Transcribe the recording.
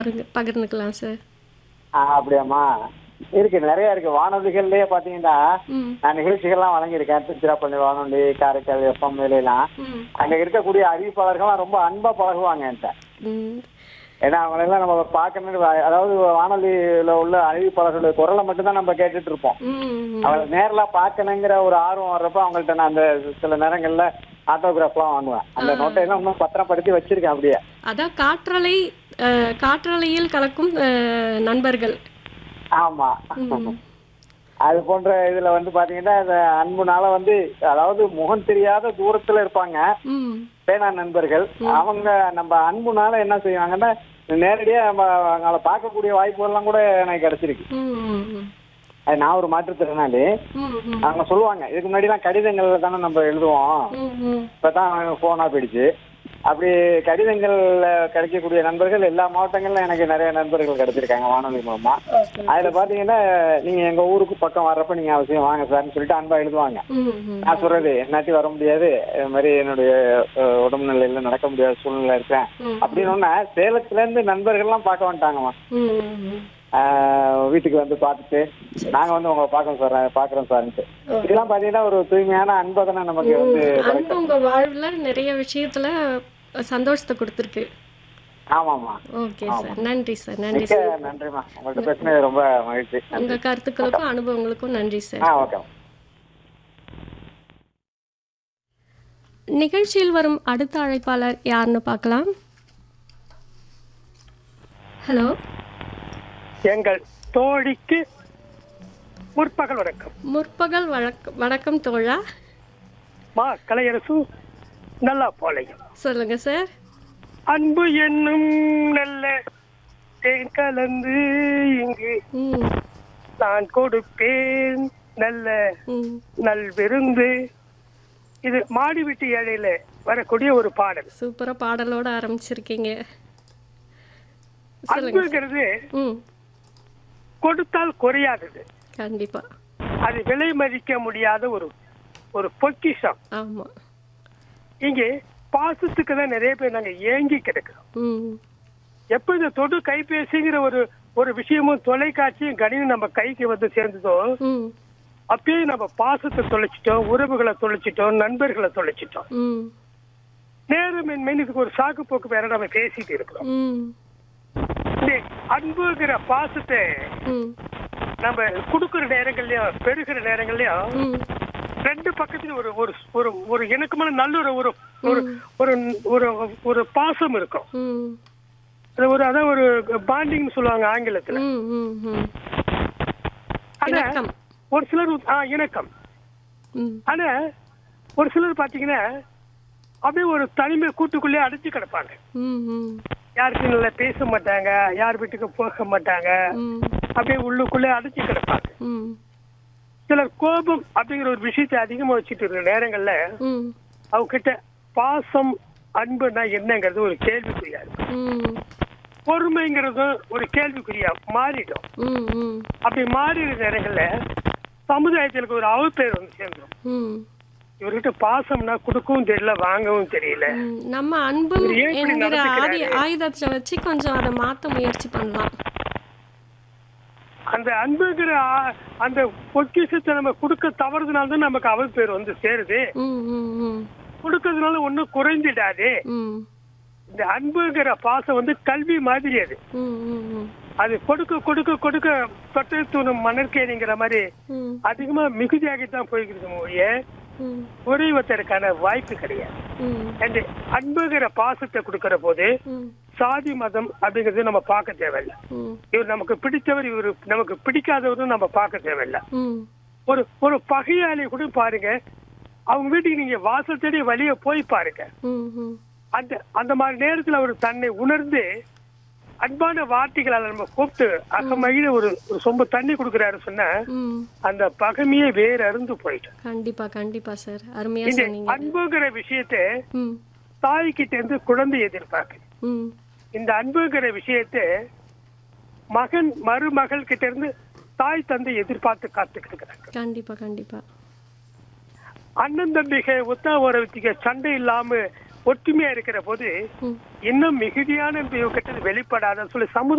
பகிர்ந்து- பகிர்ந்துக்கலாம் சார் ஆ, அப்படியாம்மா இருக்கு நிறைய இருக்கு வானொலிகள்லயே பாத்தீங்கன்னா ம் நான் நிகழ்ச்சிகள்லாம் வழங்கியிருக்கேன் திருச்சிராப்பள்ளி வானொலி காரைக்கால் எஃப்எம் எல்லாம் ம் அங்க இருக்கக்கூடிய அறிவிப்பாளர்கள்லாம் ரொம்ப அன்பா பழகுவாங்க என்கிட்ட ம் ஏன்னா அவங்களெல்லாம் நம்ம பார்க்கணும் அதாவது வானொலியில உள்ள அறிவிப்பாளர்களுடைய குரலை மட்டும்தான் நம்ம கேட்டுட்டு இருப்போம் ம் அவளை நேர்ல பார்க்கணுங்கிற ஒரு ஆர்வம் வர்றப்ப அவங்கள்ட்ட நான் அந்த சில நேரங்கள்ல ஆட்டோகிராஃப்லாம் வாங்குவேன் அந்த நோட்டை எல்லாம் இன்னும் பத்திரப்படுத்தி வச்சிருக்கேன் அப்படியே அதான் காற்றலை அஹ், காற்றலையில் கலக்கும் அஹ், நண்பர்கள் ஆமா ம் அது போன்ற இதுல வந்து பாத்தீங்கன்னா இந்த அன்புனால வந்து அதாவது முகம் தெரியாத தூரத்துல இருப்பாங்க ம் பேனா நண்பர்கள் அவங்க நம்ம அன்புனால என்ன செய்வாங்கன்னா நேரடியா நம்ம அவங்கள பார்க்கக்கூடிய வாய்ப்புகள்லாம் கூட எனக்கு கிடைச்சிருக்கு ம் ம் அது நான் ஒரு மாற்றுத்திறனாளி ம் ம் அவங்க சொல்லுவாங்க இதுக்கு முன்னாடிலாம் கடிதங்கள்ல தானே நம்ம எழுதுவோம் ம் ம் இப்பதான் போனா போயிடுச்சு அப்படி கடிதங்கள்ல கிடைக்கக்கூடிய நண்பர்கள் எல்லா மாவட்டங்கள்ல எனக்கு நிறைய நண்பர்கள் கிடைச்சிருக்காங்க வானொலி மூலமா ஓகே அதுல பாத்தீங்கன்னா நீங்க எங்க ஊருக்கு பக்கம் வர்றப்ப நீங்க அவசியம் வாங்க சார்னு சொல்லிட்டு அன்பா எழுதுவாங்க ம் ம் நான் சொல்றது என்னாட்டி வர முடியாது இது மாதிரி என்னுடைய அஹ், உடம்பு நிலையில நடக்க முடியாத சூழ்நிலை இருக்கேன் ம். அப்படின்னு ஒன்னா சேலத்துல இருந்து நண்பர்கள்லாம் பார்க்க வந்துட்டாங்கம்மா ம் ம் ஆஹ், வீட்டுக்கு வந்து பார்த்துட்டு நாங்க வந்து உங்களை பார்க்கறோம் சார் பாக்குறோம் சார்ன்ட்டு இதெல்லாம் பாத்தீங்கன்னா ஒரு தூய்மையான அன்பை தானே நமக்கு வந்து அன்பு உங்க வாழ்வுல நிறைய விஷயத்துல சந்தோஷத்தை கொடுத்துருக்கு ஆமாமா ஓகே சார் நன்றி சார் நன்றி மிக்க சார் நன்றிம்மா உங்கள்ட்ட பேசினது ரொம்ப மகிழ்ச்சி உங்க கருத்துக்களுக்கும் அனுபவங்களுக்கும் நன்றி சார் ஆ ஓகே நிகழ்ச்சியில் வரும் அடுத்த அழைப்பாளர் யாருன்னு பார்க்கலாம் ஹலோ எங்கள் தோழிக்கு முற்பகல் வணக்கம் முற்பகல் வழக்கம் வணக்கம் தோழா மா கலையரசு நல்லா போலையும் சொல்லுங்க சார் அன்பு என்னும் நல்ல தேன் கலந்து இங்கு ம் நான் கொடுப்பேன் நல்ல ம் நல் விருந்து இது மாடி விட்டு ஏழையில வரக்கூடிய ஒரு பாடல் சூப்பரா பாடலோட ஆரம்பிச்சிருக்கீங்க சொல்லுங்க அன்புங்கிறது ம் கொடுத்தால் குறையாதது கண்டிப்பா அது விலை மதிக்க முடியாத ஒரு ஒரு பொக்கிஷம் ஆமா இங்கே பாசத்துக்கு தான் நிறைய பேர் நாங்க ஏங்கி கிடக்கிறோம் ம் எப்ப இந்த தொடு கைபேசிங்கிற ஒரு ஒரு விஷயமும் தொலைக்காட்சியும் கணினும் நம்ம கைக்கு வந்து சேர்ந்ததோ ம் அப்பயே நம்ம பாசத்தை தொலைச்சிட்டோம் உறவுகளை தொலைச்சிட்டோம் நண்பர்களை தொலைச்சிட்டோம் ம் நேரமின்மை இதுக்கு ஒரு சாக்கு போக்கு வேற நம்ம பேசிட்டு இருக்கிறோம் ம் இந்த அன்புங்கிற பாசத்தை ம் நம்ம கொடுக்கிற நேரங்கள்லயும் பெருகிற நேரங்கள்லயும் ம் ரெண்டு பக்கத்துலயும் ஒரு ஒரு ஒரு ஒரு இணக்கமான நல்ல ஒரு ஒரு ஒரு ஒரு ஒரு ஒரு பாசம் இருக்கும் ம் அது ஒரு அதான் ஒரு பாண்டிங்னு சொல்லுவாங்க ஆங்கிலத்துல ம் ம் ம் ஆனா இணக்கம் ஒரு சிலர் ஆ, இணக்கம் ம் ஆனா ஒரு சிலர் பாத்தீங்கன்னா அப்படியே ஒரு தனிமை கூட்டுக்குள்ளே அடைச்சு கிடப்பாங்க ம் ம் யாருக்கும் நல்லா பேச மாட்டாங்க யார் வீட்டுக்கு போக மாட்டாங்க ம் அப்படியே உள்ளுக்குள்ளே அடைச்சு கிடப்பாங்க ம் சிலர் கோபம் அப்படிங்கிற ஒரு விஷயத்தை அதிகமா வச்சுட்டு இருக்கிற நேரங்கள்ல ம் அவங்க கிட்ட பாசம் அன்புனா என்னங்கிறது ஒரு கேள்விக்குறியா இருக்கும் ம் பொறுமைங்கிறதும் ஒரு கேள்விக்குறியா மாறிடும் ம் ம் அப்படி மாறிடுற நேரங்கள்ல சமுதாயத்திற்கு ஒரு அவப்பேர் வந்து சேர்ந்துடும் ம் இவர்கிட்ட பாசம்னா கொடுக்கவும் தெரியல வாங்கவும் தெரியல ம், நம்ம அன்பும் இவர் ஏன் இப்படி என்கிற ஆதி நடந்துக்கிறாரு? ஆயுதத்தை வச்சு கொஞ்சம் அதை மாத்த முயற்சி பண்ணலாம் அந்த அன்புங்கிற ஆ- அந்த பொக்கிஷத்தை நம்ம கொடுக்க தவறுதனால தான் நமக்கு அவள் பேர் வந்து சேருது ம் ம் ம் கொடுக்கறதுனால ஒன்றும் குறைஞ்சிடாது ம் இந்த அன்புங்கிற பாசம் வந்து கல்வி மாதிரி அது ம் ம் ம் அது கொடுக்க கொடுக்க கொடுக்க தொட்டு தூணும் மணற்கேணிங்கிற மாதிரி ம் அதிகமா மிகுதியாகித்தான் போய்க்கிறது மொழிய ம் குறைவதற்கான வாய்ப்பு கிடையாது ம் அந்த அன்புங்கிற பாசத்தை கொடுக்கிற போது ம் சாதி மதம் அப்படிங்கறது நம்ம பார்க்க தேவையில்லை ம் இவர் நமக்கு பிடித்தவர் இவர் நமக்கு பிடிக்காதவரும் நம்ம பார்க்க தேவையில்லை ம் ஒரு ஒரு பகையாளி கூட பாருங்க அவங்க வீட்டுக்கு நீங்க வாசல் தேடி வழிய போய் பாருங்க ம் ம் அந்த அந்த மாதிரி நேரத்துல அவர் தன்னை உணர்ந்து அன்பான வார்த்தைகளால நம்ம கூப்பிட்டு அகமகிழ ஒரு ஒரு சொம்பு தண்ணி கொடுக்குறாரு சொன்னா ம் அந்த பகைமையே வேற அருந்து போயிட்டு கண்டிப்பா கண்டிப்பா சார் அருமையா இந்த சொன்னீங்க அன்புங்கிற விஷயத்தை ம் தாய்கிட்ட இருந்து குழந்தை எதிர்பார்க்குது ம் இந்த அன்புங்கிற விஷயத்தை மகன் மருமகள் கிட்ட இருந்து தாய் தந்தை எதிர்பார்த்து காத்துக்கிட்டு இருக்கிறாங்க கண்டிப்பா கண்டிப்பா அண்ணன் தம்பிக ஒத்தா உறவுத்திக சண்டை இல்லாம ஒற்றுமையா இருக்கிற போது ம். இன்னும் மிகுதியான கெட்டது வெளிப்படாத சொல்லி சமுதாய